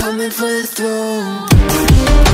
coming for the throne.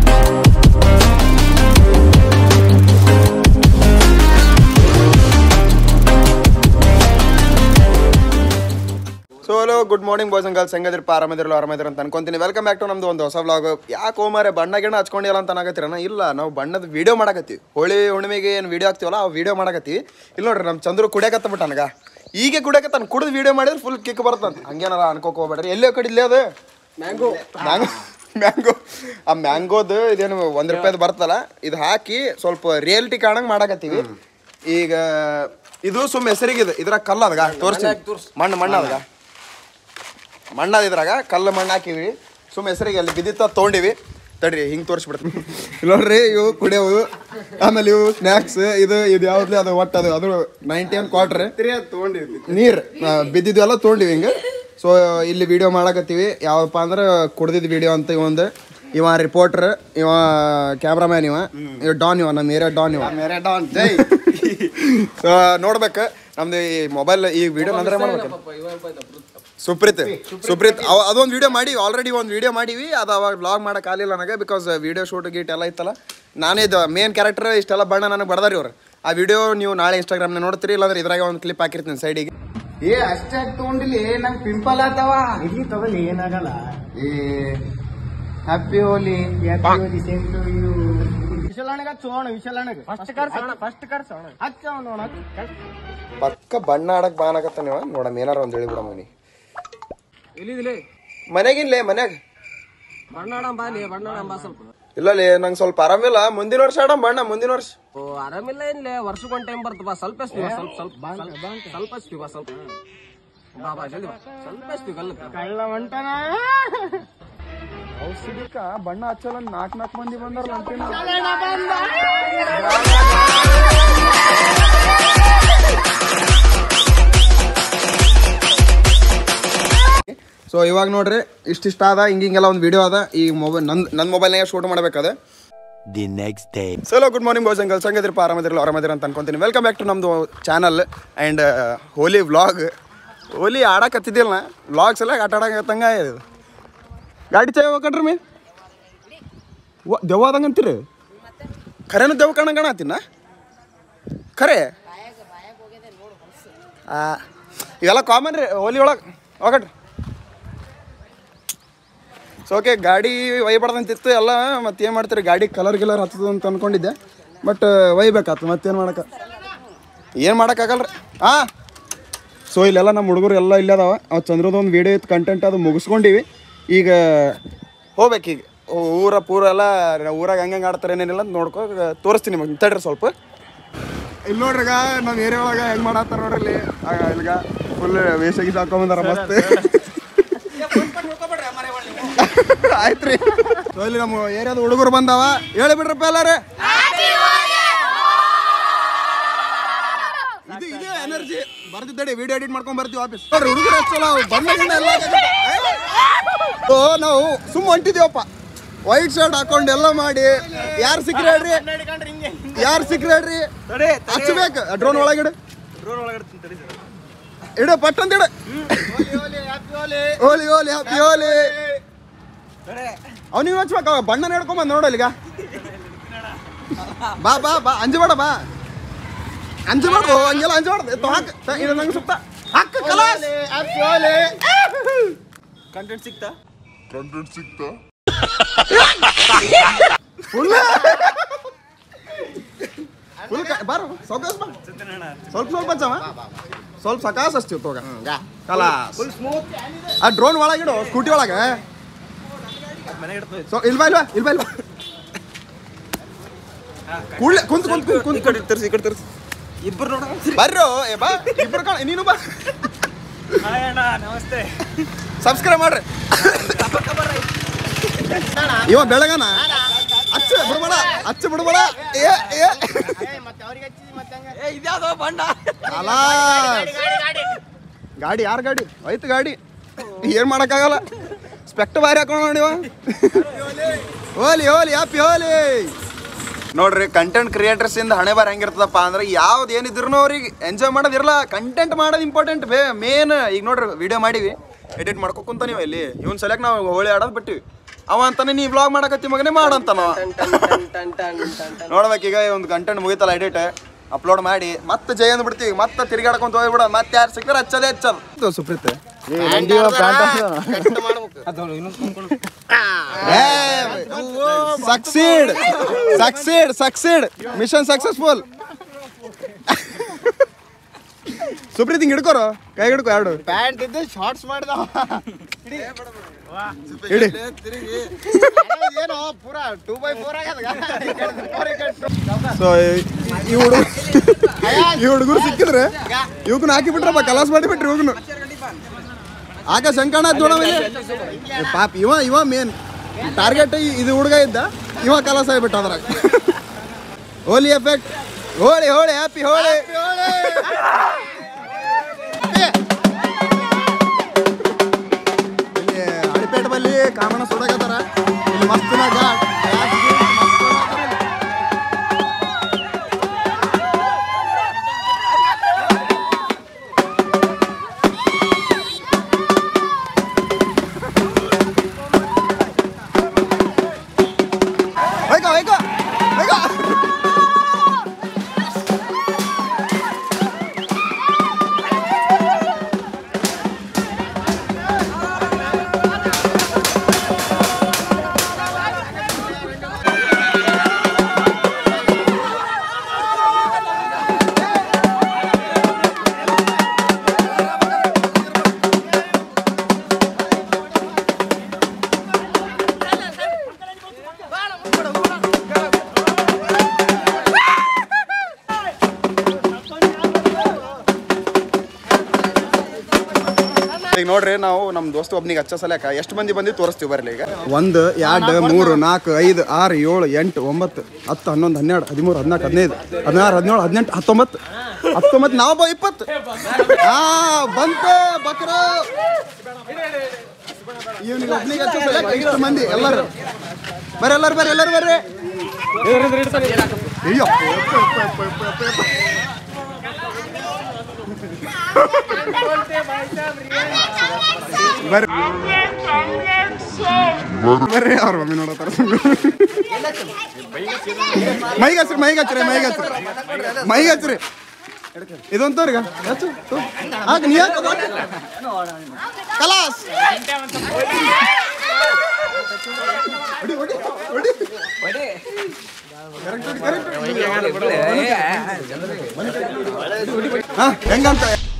So hello good morning boys uncles ಹೆಂಗದಿರಪ್ಪ ಆರಾಮದಿರಲ್ಲ ಆರಾಮದಿರ ಅಂತ ಅನ್ಕೊಂತೀನಿ ವೆಲ್ಕಮ್ ಬ್ಯಾಕ್ ಟು ನಮ್ದು ಒಂದು ಹೊಸ ವ್ಲಾಗ್ ಯಾಕೆ ಹೋಮಾರೆ ಬಣ್ಣ ಗಿಣ್ಣ ಹಚ್ಕೊಂಡಿಲ್ಲ ಅಂತ ಅನ್ನಾಗತ್ತಿರನ ಇಲ್ಲ ನಾವು ಬಣ್ಣದ ವಿಡಿಯೋ ಮಾಡಕತ್ತೀವಿ ಹೋಳಿ ಹುಣ್ಣಿಮೆಗೆ ಏನು ವಿಡಿಯೋ ಹಾಕ್ತೀವಲ್ಲ ಆ ವಿಡಿಯೋ ಮಾಡಕತ್ತೀವಿ ಇಲ್ಲ ನೋಡ್ರಿ ನಮ್ಮ ಚಂದ್ರು ಕುಡಿಯಕತ್ತ ಬಿಟ್ಟ ನನಗ ಈಗ ಕುಡಿಯಕತ್ತಾನ ಕುಡಿದು ವಿಡಿಯೋ ಮಾಡಿದ್ರೆ ಫುಲ್ ಕಿಕ್ ಬರ್ತಂತ ಹಂಗೇನಾರ ಅನ್ಕೋಕ್ ಹೋಗ್ಬೇಡ್ರಿ ಎಲ್ಲೇ ಕಡಿದ್ಲೇ ಅದು ಮ್ಯಾಂಗೋ ಮ್ಯಾಂಗೋ ಮ್ಯಾಂಗೋ ಆ ಮ್ಯಾಂಗೋದು ಇದೇನು ಒಂದು ರೂಪಾಯ್ದು ಬರ್ತಲ್ಲ ಇದು ಹಾಕಿ ಸ್ವಲ್ಪ ರಿಯಾಲಿಟಿ ಕಾಣಂಗೆ ಮಾಡಕತ್ತೀವಿ ಈಗ ಇದು ಸುಮ್ಮ ಹೆಸರಿಗಿದೆ ಇದ್ರಾಗ ಕಲ್ಲ ಅದಾಗ ತೋರಿಸ್ತೀನಿ ಮಣ್ಣು ಮಣ್ಣು ಅದಾಗ ಮಣ್ಣಾದ ಇದ್ರಾಗ ಕಲ್ಲು ಮಣ್ಣು ಹಾಕಿವಿ ಸುಮ್ಮ ಹೆಸರಿಗೆ ಅಲ್ಲಿ ಬಿದ್ದಿತ್ತ ತೊಗೊಂಡಿವಿ ತಡ್ರಿ ಹಿಂಗೆ ತೋರಿಸ್ಬಿಡ್ತೀನಿ ನೋಡ್ರಿ ಇವು ಕುಡಿಯೋವು ಆಮೇಲೆ ಇವು ಸ್ನ್ಯಾಕ್ಸ್ ಇದು ಇದು ಯಾವ್ದು ಅದು ಒಟ್ಟು ಅದು ಅದು ನೈಂಟಿ ಒನ್ ಕ್ವಾರ್ಟರ್ ನೀರು ಬಿದ್ದಿದ್ದು ಎಲ್ಲ ತೊಗೊಂಡಿವಿ ಹಿಂಗೆ ಸೊ ಇಲ್ಲಿ ವಿಡಿಯೋ ಮಾಡಕತ್ತೀವಿ ಯಾವಪ್ಪ ಅಂದ್ರೆ ಕುಡ್ದಿದ್ದು ವಿಡಿಯೋ ಅಂತ ಇವೊಂದು ಇವ ರಿಪೋರ್ಟರ್ ಇವ ಕ್ಯಾಮ್ರಾಮ್ಯಾನ್ ಇವ ಇವ ಡಾನ್ ಇವ ನಮ್ಮ ಏರಿಯಾ ಡಾನ್ ಇವ ಮೇರೆ ಡಾನ್ ಜೈ ಸೊ ನೋಡ್ಬೇಕು ನಮ್ದು ಈ ಮೊಬೈಲ್ ಈ ವಿಡಿಯೋ ಅಂದ್ರೆ ಮಾಡ್ಬೇಕು ಸುಪ್ರೀತ್ ಸುಪ್ರೀತ್ ಅವ ಅದೊಂದು ವಿಡಿಯೋ ಮಾಡಿ ಆಲ್ರೆಡಿ ಒಂದು ವಿಡಿಯೋ ಮಾಡೀವಿ ಅದು ಅವಾಗ ಬ್ಲಾಗ್ ಮಾಡಕ್ ಆಗಲಿಲ್ಲ ನನಗೆ ಬಿಕಾಸ್ ವಿಡಿಯೋ ಶೂಟ್ ಗೀಟ್ ಎಲ್ಲ ಇತ್ತಲ್ಲ ನಾನೇ ಇದು ಮೇನ್ ಕ್ಯಾರೆಕ್ಟರ್ ಇಷ್ಟೆಲ್ಲ ಬಣ್ಣ ನನಗೆ ಬಡದಾರಿ ಅವ್ರು ಆ ವಿಡಿಯೋ ನೀವು ನಾಳೆ ಇನ್ಸ್ಟಾಗ್ರಾಮ್ನ ನೋಡ್ತೀರಿ ಇಲ್ಲಾಂದ್ರೆ ಇದ್ರಾಗ ಒಂದು ಕ್ಲಿಪ್ ಹಾಕಿರ್ತೀನಿ ಸೈಡಿಗೆ ಏ ಅಷ್ಟೇ ತಗೊಂಡಿಲಿ ನಂಗೆ ಪಿಂಪಲ್ ಆತವ ಇಲ್ಲಿ ತಗೊಳ್ಳಿ ಏನಾಗಲ್ಲ ಏ happy Holi Holi same to you ವಿಶಾಲಣ್ಣಗ ಚೋಣ ವಿಶಾಲಣ್ಣಗ ಫಸ್ಟ್ ಕರ್ಸೋಣ ಫಸ್ಟ್ ಕರ್ಸೋಣ ಹಚ್ಚ ನೋಡ ಪಕ್ಕ ಬಣ್ಣ ಆಡಕ್ ಬಾನಾಗತ್ತ ನೀವು ನೋಡಮ್ ಏನಾರ ಒಂದು ಹೇಳಿ ಬಿಡಮ್ಮ ನೀ ಇಲ್ಲಿದಿಲೆ ಮನೆಗಿನ್ಲೇ ಮನ್ಯಾಗ ಬಣ್ಣಾಡ ಬಾಲಿ ಬಣ್ಣಾಡ ಬಾ ಸ್ವಲ್ಪ ಇಲ್ಲಲೇ ನಂಗೆ ಸ್ವಲ್ಪ ಆರಾಮಿಲ್ಲ ಮುಂದಿನ ವರ್ಷ ಆಡಮ್ ಬಣ್ಣ ಮುಂದಿನ ವರ್ಷ ಓ ಆರಾಮಿಲ್ಲ ಏನ್ಲೆ ವರ್ಷಕ್ಕೊಂದ್ ಟೈಮ್ ಬರ್ತದ ಬಾ ಸ್ವಲ್ಪ ಎಸ್ತೀವಿ ಬಾ, ಸ್ವಲ್ಪ ಸ್ವಲ್ಪ ಸ್ವಲ್ಪ ಎಸ್ತೀವಿ ಬಾ ಸ್ವಲ್ಪ ಬಾ ಬಾ ಜಲ್ದಿ ಬಾ ಸ್ವಲ್ಪ ಎಸ್ತೀವಿ ಗಲ್ಲ ಕಳ್ಳ ಹೊಂಟನ ಔಷಧಿಕ ಬಣ್ಣ ಹಚ್ಚಲ್ಲ ನಾಲ್ಕು ನಾಲ್ಕು ಮಂದಿ ಬಂದಾರಲ್ಲ ಅಂತೀನಿ ಸೊ ಇವಾಗ ನೋಡ್ರಿ ಇಷ್ಟಿಷ್ಟ ಅದ ಹಿಂಗ ಹಿಂಗೆಲ್ಲ ಒಂದು ವಿಡಿಯೋ ಅದ ಈ ಮೊಬೈಲ್ ನಂದು ನನ್ನ ಮೊಬೈಲ್ನಾಗ ಶೂಟ್ ಮಾಡ್ಬೇಕದ The next day. Hello good morning boys uncle ಸಂಗದಿರಪ್ಪ ಆರಾಮದಿರಲ್ಲ ಆರಾಮದಿರ ಅಂತ ಅನ್ಕೊಂತೀನಿ ವೆಲ್ಕಮ್ ಬ್ಯಾಕ್ ಟು ನಮ್ಮದು channel and Holi vlog Holi ಆಡಕತ್ತಿದ್ದಿಲ್ಲ ವ್ಲಾಗ್ಸ್ ಎಲ್ಲ ಆಟ ಆಡಕತ್ತಂಗ ಇದು ಗಾಡಿ ಚಾಯ್ ಹೋಗ್ಕಟ್ರಿ ಮೇ ದೆವ್ವ ಆದಂಗೆ ಅಂತೀರಿ ಖರೇನು ದೆವ್ವ ಕಾಣ ಕಾಣತ್ತೀನ ಖರೆ ಆ, ಇವೆಲ್ಲ ಕಾಮನ್ ರೀ ಹೋಲಿ ಒಳಗೆ ಹೋಗಟ್ರಿ ಸೊ ಓಕೆ ಗಾಡಿ ಒಯ್ಬಾರ್ದಂತಿತ್ತು ಎಲ್ಲ ಮತ್ತೆ ಏನು ಮಾಡ್ತೀರಿ ಗಾಡಿ ಕಲರ್ ಗಿಲರ್ ಹತ್ತದ ಅಂತ ಅನ್ಕೊಂಡಿದ್ದೆ ಬಟ್ ಒಯ್ಬೇಕಾತು ಮತ್ತೇನು ಮಾಡಕ್ಕೆ ಏನು ಮಾಡೋಕ್ಕಾಗಲ್ರಿ ಹಾಂ ಸೊ ಇಲ್ಲೆಲ್ಲ ನಮ್ಮ ಹುಡುಗರು ಎಲ್ಲ ಇಲ್ಲೇ ಅದಾವ ಅವು ಚಂದ್ರದೊಂದು ಒಂದು ವೀಡಿಯೋ ಇತ್ತು ಕಂಟೆಂಟ್ ಅದು ಮುಗಿಸ್ಕೊಂಡಿವಿ ಈಗ ಹೋಗ್ಬೇಕೀಗ ಊರ ಪೂರ ಎಲ್ಲ ಊರಾಗ ಹಂಗೆ ಆಡ್ತಾರೆ ಏನೇನಿಲ್ಲ ಅಂತ ನೋಡ್ಕೊ ತೋರಿಸ್ತೀನಿ ನಿಮಗೆ ತಡ್ರಿ ಸ್ವಲ್ಪ ಇಲ್ಲಿ ನೋಡ್ರಿ ಈಗ ನಮ್ಮ ಏರಿಯಾ ಒಳಗೆ ಹೆಂಗೆ ಮಾಡತ್ತಾರ ನೋಡ್ರಿ ಇಲ್ಲಿ ಆಗ ಇಲ್ಗ ಫುಲ್ ವೇಷ ಗೀಸ ಹಾಕೊಂಬಂದಾರ ಮಸ್ತ್ ಆಯ್ತ್ರಿ ಸೊ ಇಲ್ಲಿ ನಮ್ಮ ಏರಿಯಾದ ಹುಡುಗರು ಬಂದಾವ ಹೇಳಿ ಬಿಡ್ರಪ್ಪ ಎಲ್ಲಾರೆ ಇದು ಇದೆ ಎನರ್ಜಿ ಬರ್ತಿದ್ದಡಿ ವಿಡಿಯೋ ಎಡಿಟ್ ಮಾಡ್ಕೊಂಡ್ ಬರ್ತೀವಿ ವಾಪಸ್ ನೋಡ್ರಿ ಹುಡುಗರು ಹಚ್ಚಲ್ಲ ಬಂದ ಎಲ್ಲ ಓ ನಾವು ಸುಮ್ಮ ಹೊಂಟಿದೀವಪ್ಪ ವೈಟ್ ಶರ್ಟ್ ಹಾಕೊಂಡು ಎಲ್ಲ ಮಾಡಿ ಯಾರು ಸಿಕ್ಕ್ರಿ ಹೇಳ್ರಿ ಯಾರು ಸಿಕ್ಕ್ರಿ ಹೇಳ್ರಿ ಹಚ್ಬೇಕು ಡ್ರೋನ್ ಒಳಗಿಡು ಇಡು ಪಟ್ ಅಂತ ಇಡು ಹೋಲಿ ಹೋಲಿ ಹ್ಯಾಪಿ ಹೋಲಿ ಅವನಿಗೆ ಹಚ್ಬೇಕು ಅವ ಬಣ್ಣ ನಡ್ಕೊಂಬಂದ್ ನೋಡಲ್ಲ ಈಗ ಬಾ ಬಾ ಬಾ ಅಂಜಬೇಡ ಬಾ ಅಂಜಬಾರ್ದು ಹಂಗೆಲ್ಲ ಅಂಜಬಾರ್ದು ತೊ ಹಾಕ್ ತ- ಇದು ನಂಗೆ ಸುತ್ತ ಹಾಕ್ ಕಲಾಸ್ ಕಂಟೆಂಟ್ ಸಿಕ್ತಾ ಕಂಟೆಂಟ್ ಸಿಕ್ತಾ ಫುಲ್ ಫುಲ್ ಬಾರು ಸೌಕಾಸ್ ಬಾ ಸ್ವಲ್ಪ ಸ್ವಲ್ಪ ಹಚ್ಚವ ಸ್ವಲ್ಪ ಸಕಾಸ್ ಹಚ್ತೀವಿ ತೋಗ ಕಲಾಸ್ ಆ ಡ್ರೋನ್ ಒಳಗಿಡು ಸ್ಕೂಟಿ ಒಳಗೆ ಸೊ ಇಲ್ವಾ ಇಲ್ವಾ ಇಲ್ವಾ ಇಲ್ವಾ ಕೂಡ್ಲೆ ಕುಂತ್ ಕುಂತ್ ಕುಂತ್ ಕುಂತ್ ಕಡೆ ತರ್ಸಿ ಈ ಕಡೆ ತರ್ಸಿ ಇಬ್ರು ನೋಡ ಬರ್ರೋ ಏ ಬಾ ಇಬ್ರು ಕಾಣ ನೀನು ಬಾ ನಮಸ್ತೆ ಸಬ್ಸ್ಕ್ರೈಬ್ ಮಾಡ್ರಿ ಇವ ಬೆಳಗನ ಅಚ್ಚ ಬಿಡ್ಬೇಡ ಅಚ್ಚ ಬಿಡ್ಬೇಡ ಏ ಏ ಮತ್ತೆ ಅವ್ರಿಗೆ ಹಚ್ಚಿ ಮತ್ತೆ ಇದ್ಯಾವ್ದೋ ಬಣ್ಣ ಅಲ್ಲ ಗಾಡಿ ಯಾರ ಗಾಡಿ ಐತ್ ಗಾಡಿ ಏನ್ ಮಾಡಕ್ಕಾಗಲ್ಲ ಸ್ಪೆಕ್ಟ್ ಬಾರಿ ಹಾಕೊಂಡ್ ನೋಡಿವ ಹೋಲಿ ಹೋಲಿ ಹ್ಯಾಪಿ ಹೋಲಿ ನೋಡ್ರಿ ಕಂಟೆಂಟ್ ಕ್ರಿಯೇಟರ್ಸ್ ಇಂದ ಹಣೆ ಬಾರ ಹೆಂಗಿರ್ತದಪ್ಪ ಅಂದ್ರೆ ಯಾವ್ದು ಏನಿದ್ರು ಅವ್ರಿಗೆ ಎಂಜಾಯ್ ಮಾಡೋದಿರಲ್ಲ ಕಂಟೆಂಟ್ ಮಾಡೋದು ಇಂಪಾರ್ಟೆಂಟ್ ಬೇ ಮೇನ್ ಈಗ ನೋಡ್ರಿ ವಿಡಿಯೋ ಮಾಡಿವಿ ಎಡಿಟ್ ಮಾಡ್ಕೊ ಕುಂತ ನೀವು ಇಲ್ಲಿ ಇವನ್ ಸಲಕ್ ನಾವು ಹೋಳಿ ಆಡೋದ್ ಬಿಟ್ಟಿವಿ ಅವ ಅಂತಾನೆ ನೀ ವ್ಲಾಗ್ ಮಾಡಕತ್ತಿ ಮಗನೇ ಮಾಡಂತಾನ ನೋಡ್ಬೇಕೀಗ ಒಂದು ಗಂಟೆ ಮುಗಿತಲ್ಲ ಎಡಿಟ್ ಅಪ್ಲೋಡ್ ಮಾಡಿ ಮತ್ತೆ ಜೈ ಅಂದ್ ಬಿಡ್ತೀವಿ ಮತ್ತೆ ತಿರ್ಗಾಡ್ಕೊಂತ ಹೋಗ್ಬಿಡ ಮತ್ತೆ ಯಾರು ಸಿಕ್ತಾರೆ ಹಚ್ಚದೇ ಹಚ್ಚಲ್ Supreeth succeed succeed succeed mission successful Supreeth ಹಿಂಗ್ ಹಿಡ್ಕೋರು ಕೈ ಹಿಡ್ಕೋ ಎರಡು ಪ್ಯಾಂಟ್ ಇದ್ದು ಶಾರ್ಟ್ಸ್ ಮಾಡಿದ ಹಿಡಿ ಏನೋ ಪೂರಾ ಟೂ ಬೈ ಫೋರ್ ಸೊ ಈ ಹುಡುಗ ಈ ಹುಡುಗರು ಸಿಕ್ಕಿದ್ರೆ ಇವಕ್ಕನ್ನ ಹಾಕಿ ಬಿಟ್ರಪ್ಪ ಕಲಾಸ್ ಮಾಡಿ ಬಿಟ್ರಿ ಇವ್ಗನು ಆಗ ಶಂಕಣ ನೋಡವ ಪಾಪ ಇವ ಇವ ಮೇನ್ ಟಾರ್ಗೆಟ್ ಇದು ಹುಡುಗ ಇದ್ದ ಇವ ಕಲಾಸ ಆಗ್ಬಿಟ್ಟ ಅದ್ರಾಗ ಹೋಲಿ ಎಫೆಕ್ಟ್ ಹೋಳಿ ಹೋಳಿ ಹ್ಯಾಪಿ ಹೋಳಿ ಇಲ್ಲಿ ಹಳಿಪೇಟ್ ಬಲ್ಲಿ ಕಾಮಣ್ಣ ಸುಡಕತ್ತಾರ ಇಲ್ಲಿ ಮಸ್ತಿನ ಘಾಟ್ Venga, venga, venga. ಈಗ ನೋಡ್ರಿ ನಾವು ನಮ್ಮ ದೋಸ್ತ ಒಬ್ನಿಗೆ ಹಚ್ಚ ಸಲಕ ಎಷ್ಟು ಮಂದಿ ಬಂದು ತೋರಿಸ್ತೀವಿ ಬರ್ಲಿ ಈಗ ಒಂದು ಎರಡು ಮೂರು ನಾಲ್ಕು ಐದು ಆರು ಏಳು ಎಂಟು ಒಂಬತ್ತು ಹತ್ತು ಹನ್ನೊಂದು ಹನ್ನೆರಡು ಹದಿಮೂರು ಹದಿನಾಲ್ಕು ಹದಿನೈದು ಹದಿನಾರು ಹದಿನೇಳು ಹದಿನೆಂಟು ಹತ್ತೊಂಬತ್ತು ಹತ್ತೊಂಬತ್ತು ನಾವು ಬ ಇಪ್ಪತ್ತು ಹಾ ಬಂತು ಬಕ್ರ ಇವನಿಗೆ ಒಬ್ನಿಗೆ ಹಚ್ಚ ಸಲಕ ಇಷ್ಟು ಮಂದಿ ಎಲ್ಲರೂ ಬರ್ರಿ ಎಲ್ಲರೂ ಬರ್ರಿ ಎಲ್ಲರೂ ಬರ್ರಿ ಅಯ್ಯೋ ಬರ್ರಿ ಬರ್ರಿ ಅವ್ರ ಮಮ್ಮಿ ನೋಡತ್ತಾರ ಮೈಗೆ ಹಚ್ರಿ ಮೈಗೆ ಹಚ್ರಿ ಮೈಗೆ ಹಚ್ರಿ ಮೈಗೆ ಹಚ್ರಿ ಇದೊಂತವ್ರಿಗ ಹಚ್ಚು ತು. ಹಾಕ್ ನೀ ಹಾಕು ಅದು. ಕಲಾಸ್ ಹೊಡಿ, ಹೊಡಿ, ಹೊಡಿ. Correct, ಹೊಡಿ, correct. ಹಾ ಹೆಂಗಂತ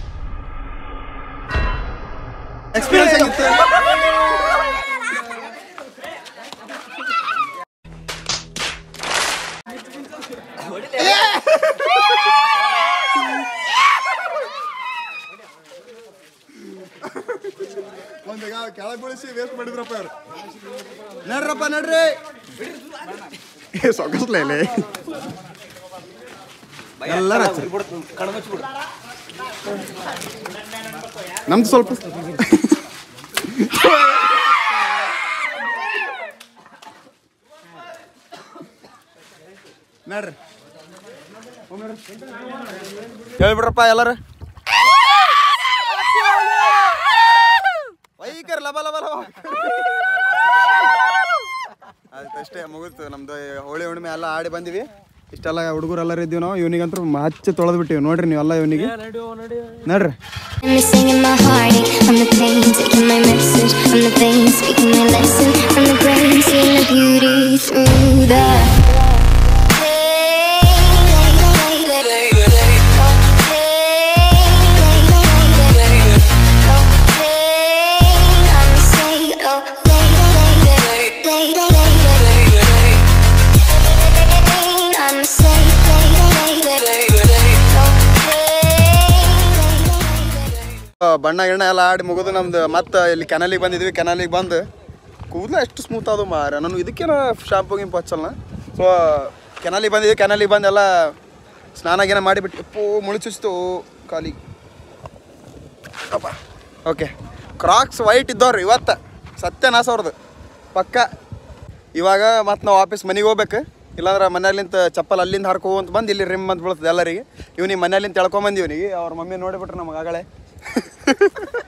ಎಕ್ಸ್ಪೀರಿಯನ್ಸ್ ಹೆಂಗಿತ್ತು ಒಂದೀಗ ಕೆಳಗೆ ಬೀಳಿಸಿ ವೇಸ್ಟ್ ಮಾಡಿದ್ರಪ್ಪ ಅವ್ರು ನಡ್ರಪ್ಪ ನಡ್ರಿ ಏ ಸೊಗಸ್ಲೇ ಇಲ್ಲಿ ಎಲ್ಲರ ಹಚ್ಚ್ರಿ. ನಮ್ದು ಸ್ವಲ್ಪ ನಡ್ರಿ ಹೇಳ್ಬಿಡ್ರಪ್ಪ ಎಲ್ಲರ ವೈಕರ್ ಲಬ ಲಬ ಲಬ ಅಷ್ಟೇ ಮುಗಿತು ನಮ್ದು ಹೋಳಿ ಹುಣ್ಣಿಮೆ ಎಲ್ಲ ಆಡಿ ಬಂದಿವಿ ಇಷ್ಟೆಲ್ಲ ಹುಡುಗರು ಎಲ್ಲರೂ ಇದ್ದೀವಿ ನಾವು ಇವನಿಗಂತೂ ಹಚ್ಚಿ ತೊಳೆದು ಬಿಟ್ಟಿವಿ ನೋಡ್ರಿ ನೀವೆಲ್ಲ ಇವನಿಗೆ ನಡ್ರಿ I'm missing in my heartache. I'm the pain, taking my message from the veins, speaking my lesson from the brain, seeing the beauty through the. I'm ಆ, ಬಣ್ಣ ಗಿಣ್ಣ ಎಲ್ಲ ಆಡಿ ಮುಗಿದು ನಮ್ದು ಮತ್ತೆ ಇಲ್ಲಿ ಕೆನಲಿಗೆ ಬಂದಿದ್ವಿ ಕೆನಲಿಗೆ ಬಂದು ಕೂದಲ ಎಷ್ಟು ಸ್ಮೂತ್ ಅದು ಮಾರ ನಾನು ಇದಕ್ಕೇನ ಶಾಂಪು ಗಿಂಪು ಹಚ್ಚಲ್ಲ ಸೊ ಕೆನಲಿಗೆ ಬಂದಿದ್ವಿ ಕೆನಲಿಗೆ ಬಂದೆಲ್ಲ ಸ್ನಾನ ಗೀನ ಮಾಡಿಬಿಟ್ಟು ಎಪ್ಪೋ ಮುಳುಚಿಸ್ತು ಕಾಲಿಗೆ ಅಪ್ಪ ಓಕೆ ಕ್ರಾಕ್ಸ್ ವೈಟ್ ಇದ್ದವ್ರು ಇವತ್ತು ಸತ್ಯನಾಶ ಅವ್ರದ್ದು ಪಕ್ಕ ಇವಾಗ ಮತ್ತೆ ನಾವು ವಾಪಸ್ ಮನೆಗೆ ಹೋಗ್ಬೇಕು ಇಲ್ಲಾಂದ್ರೆ ಮನೆಯಲ್ಲಿಂದ ಚಪ್ಪಲ್ ಅಲ್ಲಿಂದ ಹರ್ಕೋ ಅಂತ ಬಂದು ಇಲ್ಲಿ ರಿಮ್ ಅಂತ ಬೀಳ್ತದೆ ಎಲ್ಲರಿಗೆ ಇವ್ನಿಗೆ ಮನೆಯಲ್ಲಿಂದ ತಿಳ್ಕೊಂಬಂದು ಇವನಿಗೆ ಅವ್ರ ಮಮ್ಮಿ ನೋಡಿಬಿಟ್ರೆ ನಮಗೆ ಆಗಳೆ